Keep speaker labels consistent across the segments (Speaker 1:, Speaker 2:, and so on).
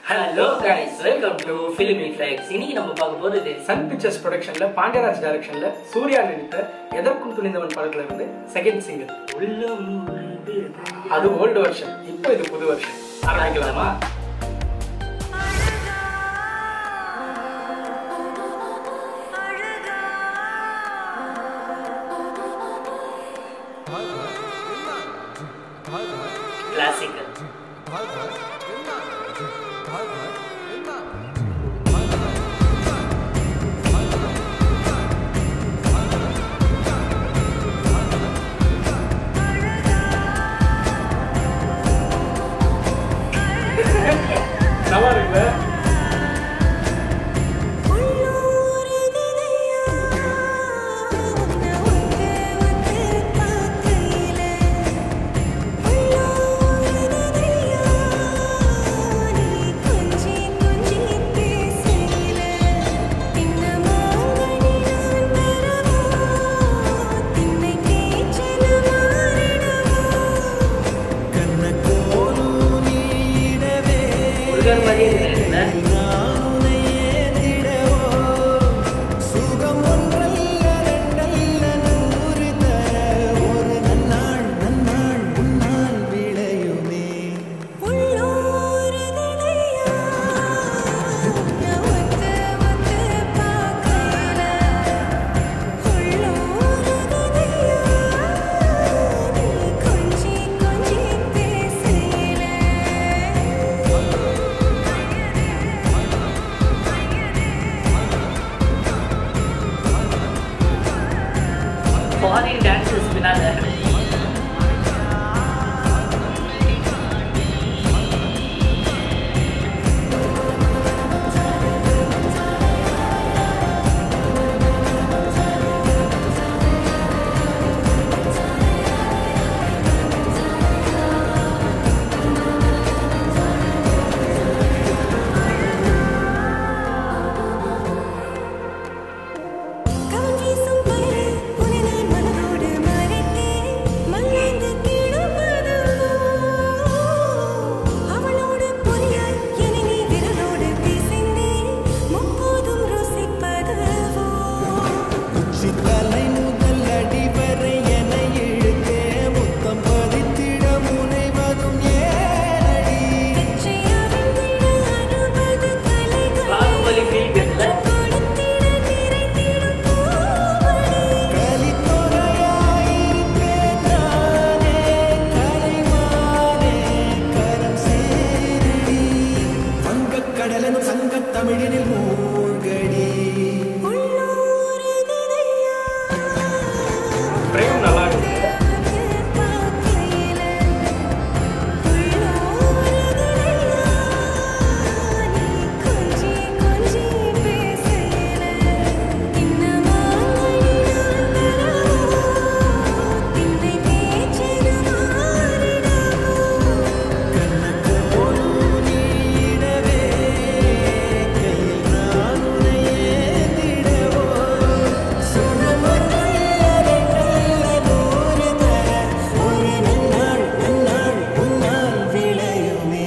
Speaker 1: Hello guys welcome to film flex இன்னைக்கு நம்ம பார்க்க போறது
Speaker 2: சன் பிக்சர்ஸ் ப்ரொடக்ஷன்ல பாண்டியராஜ் டைரக்ஷன்ல சூர்யா நடித்த எதற்கும் துணிந்தவன் படத்துல இருந்து செகண்ட் சிங்கிள்
Speaker 1: உள்ளம் உருகுது.
Speaker 2: அது ஓல்டு வருஷன் இப்போ இது புது வருஷன் ஆரம்பிக்கலாமா
Speaker 1: கிளாசிக்கல்
Speaker 2: நல்லா இருக்குல்ல
Speaker 1: முருகன் மாதிரியே இருக்குல்ல ஃபாரின் டான்ஸஸ் பின்னால
Speaker 3: தலை முதல் அடிவரை என இழுத்தே முத்தம் பதித்திட முனைவதும் ஏனடி
Speaker 1: பாகுபலி ஃபீல் இருக்குல்ல
Speaker 3: கலித்துறையாயிருப்பேன் நானே கலைமானே கரம் சேரடி வங்கக் கடலெனும் சங்கத் தமிழினில் மூழ்கடி
Speaker 2: பிரேம் நல்லா இருக்கு
Speaker 3: நீடவே கையில் நான் உன்னையே திடவோ சுகமொன்றை அடைக்கல்ல நூறு தர ஒரு நன்னாள் நன்னாள் உன்னால் விளையுமே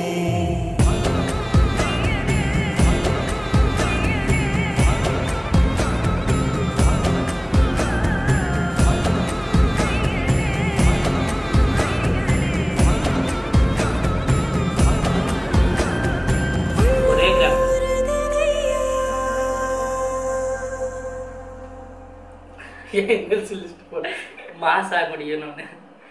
Speaker 1: ஒரே கிராம்
Speaker 2: ஏன் எங்கல்ஸ் லிஸ்ட் போட
Speaker 1: மாஸ் ஆக முடியணும்னு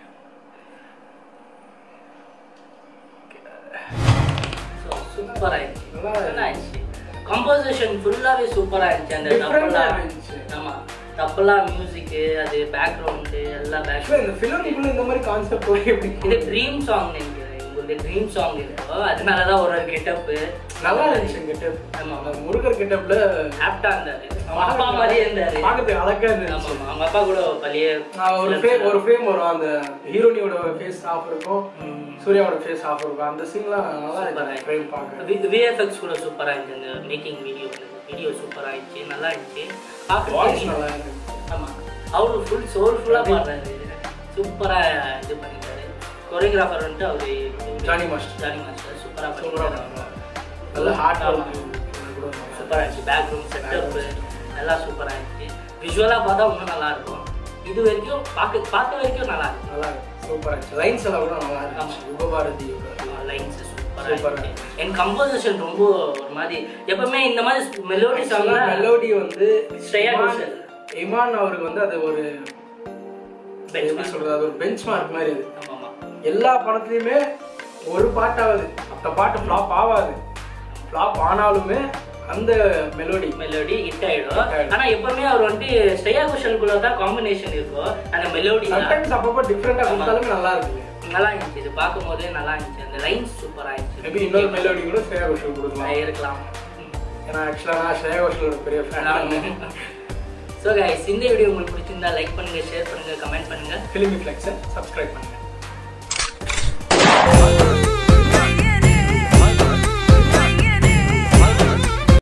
Speaker 1: சூப்பர் ஆயிடுச்சு
Speaker 2: நல்லா
Speaker 1: நல்லா ஆயிடுச்சு கம்போசிஷன் ஃபுல்லாவே சூப்பரா இருந்துச்சு அந்த
Speaker 2: Different ஆ
Speaker 1: தப்பலா
Speaker 2: இருந்துச்சு.
Speaker 1: ஆமா தப்பலா மியூசிக் அது பேக்ரவுண்டு எல்லாம்
Speaker 2: ஆக்சுவலாக இந்த
Speaker 1: பேக்
Speaker 2: ஃபிலிமுக்குள்ள இந்த மாதிரி கான்செப்ட் வரும்
Speaker 1: இது
Speaker 2: எப்படி
Speaker 1: ட்ரீம் சாங் நினைக்கிறேன் உங்களுக்கு ட்ரீம் சாங் இருக்கோ அதனாலதான் ஒரு கெட்டப்பு
Speaker 2: நல்லா இருந்துச்சு கெட்டப்
Speaker 1: ஆமா.
Speaker 2: அந்த முருகர் கெட்டப்ல
Speaker 1: ஆப்டா இருந்தாரு அவங்க அப்பா மாதிரியே இருந்தாரு
Speaker 2: பார்க்கறதுக்கு அழகா
Speaker 1: ஆமா
Speaker 2: இருந்துச்சு
Speaker 1: ஆமா. அவங்க அப்பா கூட பழைய
Speaker 2: நான் ஒரு ஃப்ரேம் ஒரு ஃப்ரேம் வரும் அந்த ஹீரோனியோட ஃபேஸ் ஆஃப் இருக்கும்
Speaker 1: ம்.
Speaker 2: சூர்யாவோட ஃபேஸ் ஆஃப் இருக்கும் அந்த சீன்லாம் நல்லா
Speaker 1: சூப்பரா
Speaker 2: இருக்கு ஃப்ரேம் பார்க்க
Speaker 1: விஎஃப்எக்ஸ் கூட சூப்பரா இருந்துச்சு அந்த மேக்கிங் வீடியோ வீடியோ சூப்பரா இருந்துச்சு நல்லா இருந்துச்சு
Speaker 2: வாய்ஸ்
Speaker 1: பார்க்க
Speaker 2: நல்லா இருக்கு
Speaker 1: ஆமா அவரு ஃபுல் சோல்ஃபுல்லா பாடுறாரு சூப்பரா இது பண்ணிட்டாரு கொரியோகிராஃபர் வந்துட்டு அவரு
Speaker 2: ஜானி மாஸ்டர்.
Speaker 1: ஜானி மாஸ்டர் சூப்பரா
Speaker 2: சூப்பரா
Speaker 1: பண்ணிட்டாரு
Speaker 2: பண்ணாரு. நல்ல ஹார்ட்
Speaker 1: ஆமா. சூப்பராக இருந்துச்சு பேக்ரவுண்ட் செட்டப் எல்லாம் சூப்பராக இருந்துச்சு விஷுவலாக பார்த்தா இன்னும் நல்லா இருக்கும் இது வரைக்கும் பார்க்க பார்த்த வரைக்கும் நல்லா இருக்கும்
Speaker 2: நல்லா இருக்கு சூப்பரா இருந்துச்சு லைன்ஸ் எல்லாம் கூட நல்லா இருந்துச்சு யுகபாரதி
Speaker 1: லைன்ஸ் சூப்பராக
Speaker 2: Super.
Speaker 1: இருந்துச்சு என் கம்போசிஷன் ரொம்ப ஒரு மாதிரி எப்பவுமே இந்த மாதிரி மெலோடி சாங்லாம்
Speaker 2: மெலோடி வந்து
Speaker 1: ஸ்ரேயா
Speaker 2: இமான்
Speaker 1: கோஷல்.
Speaker 2: இமான் அவருக்கு வந்து அது ஒரு எப்படி
Speaker 1: Benchmark.
Speaker 2: சொல்றது அது ஒரு பெஞ்ச் மார்க் மாதிரி அது
Speaker 1: ஆமாம் ஆமாம்
Speaker 2: எல்லா படத்துலயுமே ஒரு பாட்டாவது மற்ற பாட்டு ஃப்ளாப் ஆகாது ஃப்ளாப் ஆனாலுமே அந்த மெலோடி
Speaker 1: மெலோடி ஹிட் ஆயிடும்
Speaker 2: Hit ஆயிடும்.
Speaker 1: ஆனா எப்பவுமே அவர் வந்துட்டு ஸ்ரேயா கோஷல்குள்ள தான் காம்பினேஷன் இருக்கும் அந்த மெலோடி
Speaker 2: சம்டைம்ஸ் அப்பப்போ டிஃப்ரெண்டா கொடுத்தாலுமே நல்லா இருக்குங்க
Speaker 1: நல்லா இருந்துச்சு இது பார்க்கும் போதே நல்லா இருந்துச்சு அந்த லைன்ஸ் சூப்பரா
Speaker 2: மேபி
Speaker 1: இருந்துச்சு
Speaker 2: இன்னொரு மெலோடி கூட ஸ்ரேயா கோஷல் கொடுக்கலாம்
Speaker 1: இருக்கலாம்
Speaker 2: ஏன்னா ஆக்சுவலாக நான் ஸ்ரேயா கோஷலோட பெரிய ஃபேன்
Speaker 1: ஸோ கைஸ் இந்த வீடியோ உங்களுக்கு பிடிச்சிருந்தா லைக் பண்ணுங்க ஷேர் பண்ணுங்க கமெண்ட் பண்ணுங்க
Speaker 2: ஃபிலிமி ஃபிளெக்ஸை சப்ஸ்கிரைப் பண்ணுங்க